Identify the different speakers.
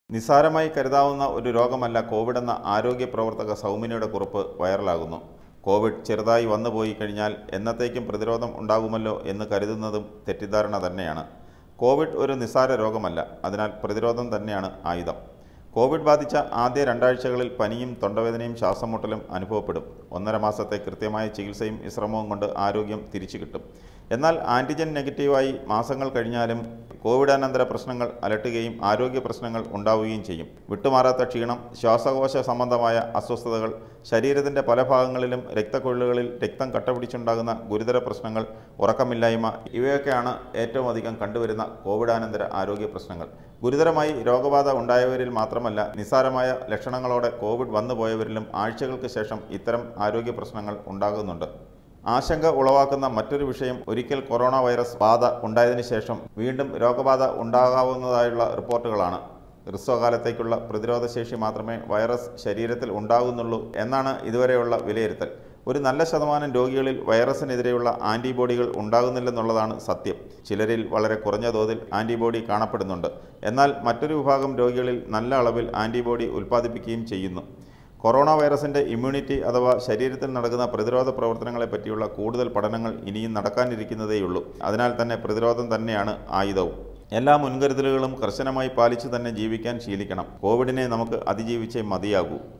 Speaker 1: നിസ്സാരമായി കരുതാവുന്ന ഒരു രോഗമല്ല കോവിഡ് എന്ന ആരോഗ്യ പ്രവർത്തക സൗമ്യനയുടെ കുറിപ്പ് വൈറലാകുന്നു കോവിഡ് ചെറുതായി വന്നുപോയി കഴിഞ്ഞാൽ എന്നത്തേക്കും പ്രതിരോധം ഉണ്ടാകുമല്ലോ എന്ന് കരുതുന്നതും തെറ്റിദ്ധാരണ തന്നെയാണ് കോവിഡ് ഒരു നിസ്സാര രോഗമല്ല അതിനാൽ പ്രതിരോധം തന്നെയാണ് ആയുധം കോവിഡ് ബാധിച്ച ആദ്യ രണ്ടാഴ്ചകളിൽ പനിയും തൊണ്ടവേദനയും ശ്വാസം മുട്ടലും അനുഭവപ്പെടും ഒന്നര മാസത്തെ കൃത്യമായ ചികിത്സയും വിശ്രമവും കൊണ്ട് ആരോഗ്യം തിരിച്ചു കിട്ടും എന്നാൽ ആൻറ്റിജൻ നെഗറ്റീവായി മാസങ്ങൾ കഴിഞ്ഞാലും കോവിഡാനന്തര പ്രശ്നങ്ങൾ അലട്ടുകയും ആരോഗ്യ പ്രശ്നങ്ങൾ ഉണ്ടാവുകയും ചെയ്യും വിട്ടുമാറാത്ത ക്ഷീണം ശ്വാസകോശ സംബന്ധമായ അസ്വസ്ഥതകൾ ശരീരത്തിൻ്റെ പല ഭാഗങ്ങളിലും രക്തക്കൊഴലുകളിൽ രക്തം കട്ടപിടിച്ചുണ്ടാകുന്ന ഗുരുതര പ്രശ്നങ്ങൾ ഉറക്കമില്ലായ്മ ഇവയൊക്കെയാണ് ഏറ്റവും അധികം കണ്ടുവരുന്ന കോവിഡാനന്തര ആരോഗ്യ പ്രശ്നങ്ങൾ ഗുരുതരമായി രോഗബാധ ഉണ്ടായവരിൽ മാത്രമല്ല നിസ്സാരമായ ലക്ഷണങ്ങളോടെ കോവിഡ് വന്നുപോയവരിലും ആഴ്ചകൾക്ക് ശേഷം ഇത്തരം ആരോഗ്യ പ്രശ്നങ്ങൾ ഉണ്ടാകുന്നുണ്ട് ആശങ്ക ഉളവാക്കുന്ന മറ്റൊരു വിഷയം ഒരിക്കൽ കൊറോണ വൈറസ് ബാധ ഉണ്ടായതിനു ശേഷം വീണ്ടും രോഗബാധ ഉണ്ടാകാവുന്നതായുള്ള റിപ്പോർട്ടുകളാണ് ഹ്രസ്വകാലത്തേക്കുള്ള പ്രതിരോധശേഷി മാത്രമേ വൈറസ് ശരീരത്തിൽ ഉണ്ടാകുന്നുള്ളൂ എന്നാണ് ഇതുവരെയുള്ള വിലയിരുത്തൽ ഒരു നല്ല ശതമാനം രോഗികളിൽ വൈറസിനെതിരെയുള്ള ആൻറ്റിബോഡികൾ ഉണ്ടാകുന്നില്ലെന്നുള്ളതാണ് സത്യം ചിലരിൽ വളരെ കുറഞ്ഞ തോതിൽ ആൻറ്റിബോഡി കാണപ്പെടുന്നുണ്ട് എന്നാൽ മറ്റൊരു വിഭാഗം രോഗികളിൽ നല്ല അളവിൽ ആൻറ്റിബോഡി ഉൽപ്പാദിപ്പിക്കുകയും ചെയ്യുന്നു കൊറോണ വൈറസിൻ്റെ ഇമ്മ്യൂണിറ്റി അഥവാ ശരീരത്തിൽ നടക്കുന്ന പ്രതിരോധ പ്രവർത്തനങ്ങളെ പറ്റിയുള്ള കൂടുതൽ പഠനങ്ങൾ ഇനിയും നടക്കാനിരിക്കുന്നതേയുള്ളൂ അതിനാൽ തന്നെ പ്രതിരോധം തന്നെയാണ് ആയുധവും എല്ലാ മുൻകരുതലുകളും കർശനമായി പാലിച്ചു തന്നെ ജീവിക്കാൻ ശീലിക്കണം കോവിഡിനെ നമുക്ക് അതിജീവിച്ചേ മതിയാകൂ